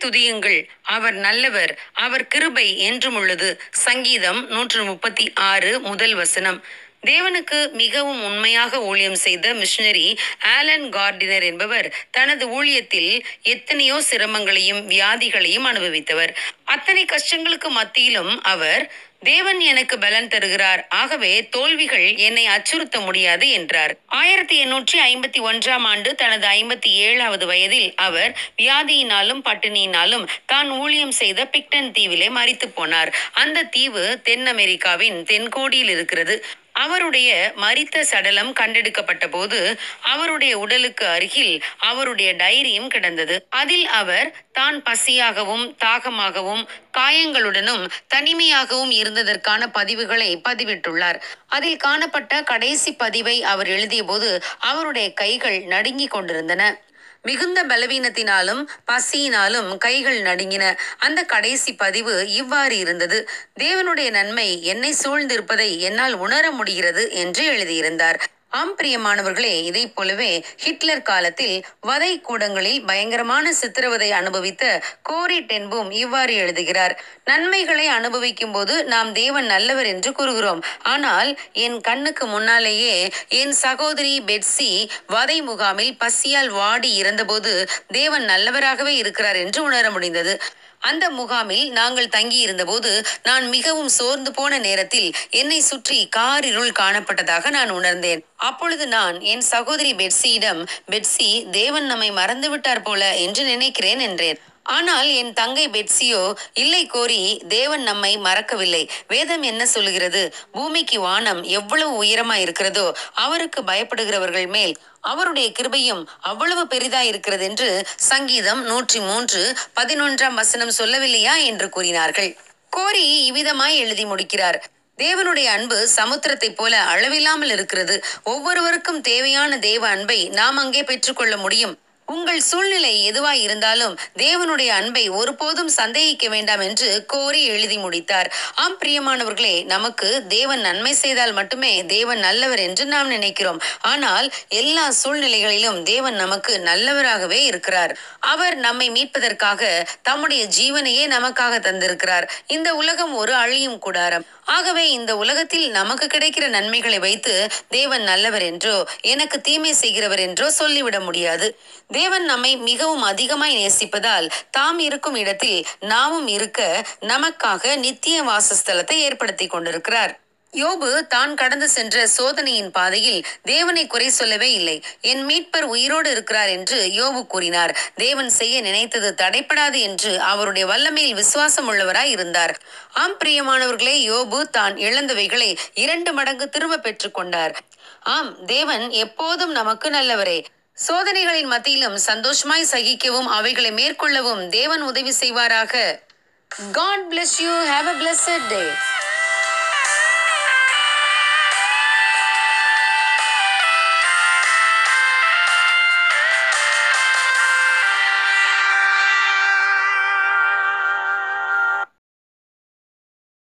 துதியுங்கள் அவர் நல்லவர் அவர் கிருபை என்றும் உள்ளது சங்கீதம் நூற்று முப்பத்தி ஆறு முதல் வசனம் தேவனுக்கு மிகவும் உண்மையாக ஊழியம் செய்த மிஷனரி ஆலன் கார்டினர் என்பவர் தனது ஊழியத்தில் எத்தனையோ சிரமங்களையும் வியாதிகளையும் அனுபவித்தவர் அத்தனை கஷ்டங்களுக்கு மத்தியிலும் அவர் தேவன் எனக்கு பலன் தருகிறார் ஆகவே தோல்விகள் என்னை அச்சுறுத்த முடியாது என்றார் ஆயிரத்தி எண்ணூற்றி ஐம்பத்தி ஒன்றாம் ஆண்டு தனது ஐம்பத்தி ஏழாவது வயதில் அவர் வியாதியினாலும் பட்டினியினாலும் தான் ஊழியம் செய்த பிக்டன் தீவிலே மறித்து போனார் அந்த தீவு தென் அமெரிக்காவின் தென்கோடியில் இருக்கிறது அவருடைய மரித்த சடலம் கண்டெடுக்கப்பட்ட போது அவருடைய உடலுக்கு அருகில் அவருடைய டைரியும் கிடந்தது அதில் அவர் தான் பசியாகவும் தாகமாகவும் காயங்களுடனும் தனிமையாகவும் இருந்ததற்கான பதிவுகளை பதிவிட்டுள்ளார் அதில் காணப்பட்ட கடைசி பதிவை அவர் எழுதியபோது அவருடைய கைகள் நடுங்கிக் கொண்டிருந்தன மிகுந்த பலவீனத்தினாலும் பசியினாலும் கைகள் நடுங்கின அந்த கடைசி பதிவு இவ்வாறு இருந்தது தேவனுடைய நன்மை என்னை சூழ்ந்திருப்பதை என்னால் உணர முடிகிறது என்று எழுதியிருந்தார் ஆம் பிரியமானவர்களே இதைப் போலவே ஹிட்லர் காலத்தில் வதை கூடங்களில் பயங்கரமான சித்திரவதை அனுபவித்த கோரி டென்பூம் இவ்வாறு எழுதுகிறார் நன்மைகளை அனுபவிக்கும் போது நாம் தேவன் நல்லவர் என்று கூறுகிறோம் ஆனால் என் கண்ணுக்கு முன்னாலேயே என் சகோதரி பெட்சி வதை முகாமில் பசியால் வாடி இறந்தபோது தேவன் நல்லவராகவே இருக்கிறார் என்று உணர முடிந்தது அந்த முகாமில் நாங்கள் தங்கி இருந்தபோது நான் மிகவும் சோர்ந்து போன நேரத்தில் என்னை சுற்றி காரிருள் காணப்பட்டதாக நான் உணர்ந்தேன் அப்பொழுது நான் என் சகோதரி பெட்சியிடம் பெட்சி தேவன் நம்மை மறந்துவிட்டார் போல என்று நினைக்கிறேன் என்றேன் ஆனால் என் தங்கை பெட்சியோ இல்லை கோரி தேவன் நம்மை மறக்கவில்லை வேதம் என்ன சொல்லுகிறது பூமிக்கு வானம் எவ்வளவு உயரமா இருக்கிறதோ அவருக்கு பயப்படுகிறவர்கள் மேல் அவருடைய கிருபையும் அவ்வளவு பெரிதா இருக்கிறது என்று சங்கீதம் நூற்றி மூன்று பதினொன்றாம் வசனம் சொல்லவில்லையா என்று கூறினார்கள் கோரி இவ்விதமாய் எழுதி முடிக்கிறார் தேவனுடைய அன்பு சமுத்திரத்தைப் போல அளவில்லாமல் இருக்கிறது ஒவ்வொருவருக்கும் தேவையான தேவ அன்பை நாம் அங்கே பெற்றுக்கொள்ள முடியும் உங்கள் சூழ்நிலை எதுவாய் இருந்தாலும் தேவனுடைய அன்பை ஒருபோதும் சந்தேகிக்க வேண்டாம் என்று கோரி எழுதி முடித்தார் ஆம் பிரியமானவர்களே நமக்கு தேவன் நன்மை செய்தால் மட்டுமே தேவன் நல்லவர் என்று நாம் நினைக்கிறோம் ஆனால் எல்லா சூழ்நிலைகளிலும் தேவன் நமக்கு நல்லவராகவே இருக்கிறார் அவர் நம்மை மீட்பதற்காக தம்முடைய ஜீவனையே நமக்காக தந்திருக்கிறார் இந்த உலகம் ஒரு அழியும் கூடாரம் ஆகவே இந்த உலகத்தில் நமக்கு கிடைக்கிற நன்மைகளை வைத்து தேவன் நல்லவர் என்றோ எனக்கு தீமை செய்கிறவர் என்றோ சொல்லிவிட முடியாது தேவன் நம்மை மிகவும் அதிகமாய் நேசிப்பதால் தாம் இருக்கும் இடத்தில் நாமும் இருக்க நமக்காக நித்திய வாசஸ்தலத்தை ஏற்படுத்தி கொண்டிருக்கிறார் யோபு தான் கடந்து சென்ற சோதனையின் பாதையில் தேவனை குறை சொல்லவே இல்லை என் மீட்பர் உயிரோடு இருக்கிறார் என்று யோபு கூறினார் தேவன் செய்ய நினைத்தது தடைப்படாது என்று அவருடைய வல்லமையில் விசுவாசம் உள்ளவராய் இருந்தார் ஆம் பிரியமானவர்களே யோபு தான் இழந்தவைகளை இரண்டு மடங்கு திரும்ப பெற்றுக்கொண்டார் ஆம் தேவன் எப்போதும் நமக்கு நல்லவரே சோதனைகளின் மத்தியிலும் சந்தோஷமாய் சகிக்கவும் அவைகளை மேற்கொள்ளவும் தேவன் உதவி செய்வாராக God bless you have a blessed day